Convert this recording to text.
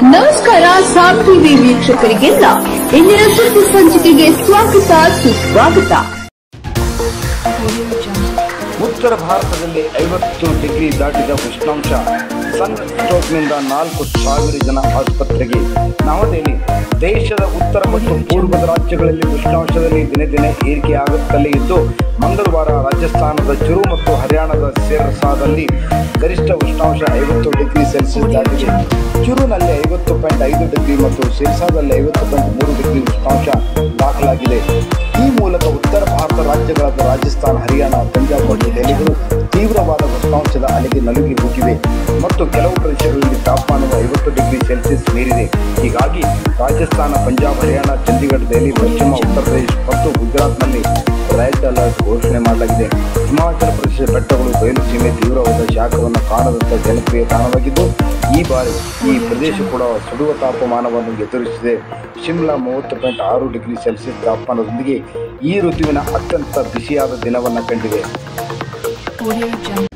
ನಮಸ್ಕಾರ ಸಾಮ್ ಟಿವಿ ವೀಕ್ಷಕರಿಗೆಲ್ಲ ಇಂದಿನ ಸುದ್ದಿ ಸಂಚಿಕೆಗೆ ಸ್ವಾಗತ ಸುಸ್ವಾಗತ ಉತ್ತರ ಭಾರತದಲ್ಲಿ ಐವತ್ತು ಡಿಗ್ರಿ ದಾಟಿದ ಉಷ್ಣಾಂಶ ಸನ್ ಸ್ಟ್ರೋಕ್ನಿಂದ ನಾಲ್ಕು ಸಾವಿರ ಜನ ಆಸ್ಪತ್ರೆಗೆ ನವದೆಹಲಿ ದೇಶದ ಉತ್ತರ ಮತ್ತು ಪೂರ್ವದ ರಾಜ್ಯಗಳಲ್ಲಿ ಉಷ್ಣಾಂಶದಲ್ಲಿ ದಿನೇ ದಿನೇ ಏರಿಕೆಯಾಗುತ್ತಲೇ ಇದ್ದು ಮಂಗಳವಾರ ರಾಜಸ್ಥಾನದ ಚುರು ಮತ್ತು ಹರಿಯಾಣದ ಸಿರ್ಸಾದಲ್ಲಿ ಗರಿಷ್ಠ ಉಷ್ಣಾಂಶ ಐವತ್ತು ಡಿಗ್ರಿ ಸೆಲ್ಸಿಯಸ್ ದಾಟಿದೆ ಚುರುನಲ್ಲಿ ಐವತ್ತು ಪಾಯಿಂಟ್ ಐದು ಡಿಗ್ರಿ ಮತ್ತು ಸಿರ್ಸಾದಲ್ಲಿ ಐವತ್ತು ಪಾಯಿಂಟ್ ಮೂರು ಡಿಗ್ರಿ ಉಷ್ಣಾಂಶ ದಾಖಲಾಗಿದೆ ಈ ಮೂಲಕ ಉತ್ತರ ಭಾರತ ರಾಜ್ಯಗಳಾದ ರಾಜಸ್ಥಾನ ಹರಿಯಾಣ ಪಂಜಾಬ್ ಮತ್ತು ದೆಹಲಿಗಳು ತೀವ್ರವಾದ ಉಷ್ಣಾಂಶದ ಅಲೆಗೆ ನಲುಗಿ ಹೋಗಿವೆ ಮತ್ತು ಕೆಲವು ಪ್ರದೇಶಗಳಲ್ಲಿ ತಾಪಮಾನವು ಐವತ್ತು ಡಿಗ್ರಿ ಸೆಲ್ಸಿಯಸ್ ಮೀರಿದೆ ಹೀಗಾಗಿ ರಾಜಸ್ಥಾನ ಪಂಜಾಬ್ ಹರಿಯಾಣ ಚಂಡೀಗಢ ದೆಹಲಿ ಪಶ್ಚಿಮ ಉತ್ತರ ಪ್ರದೇಶ ಮತ್ತು ಗುಜರಾತ್ನಲ್ಲಿ ರೆಡ್ ಅಲರ್ಟ್ ಘೋಷಣೆ ಮಾಡಲಾಗಿದೆ ಹಿಮಾಚಲ ಪ್ರದೇಶ ಬೆಟ್ಟಗಳು ಬಯಲು ಸೀಮೆ ತೀವ್ರವಾದ ಶಾಖವನ್ನು ಕಾಣದಂತ ಜನಪ್ರಿಯ ತಾಣವಾಗಿದ್ದು ಈ ಬಾರಿ ಈ ಪ್ರದೇಶ ಕೂಡ ಸುಡುವ ತಾಪಮಾನವನ್ನು ಎದುರಿಸಿದೆ ಶಿಮ್ಲಾ ಮೂವತ್ತು ಪಾಯಿಂಟ್ ಆರು ಡಿಗ್ರಿ ಸೆಲ್ಸಿಯಸ್ ತಾಪಮಾನದೊಂದಿಗೆ ಈ ಋತುವಿನ ಅತ್ಯಂತ ಬಿಸಿಯಾದ ದಿನವನ್ನು ಕಂಡಿದೆ Audio Jungle.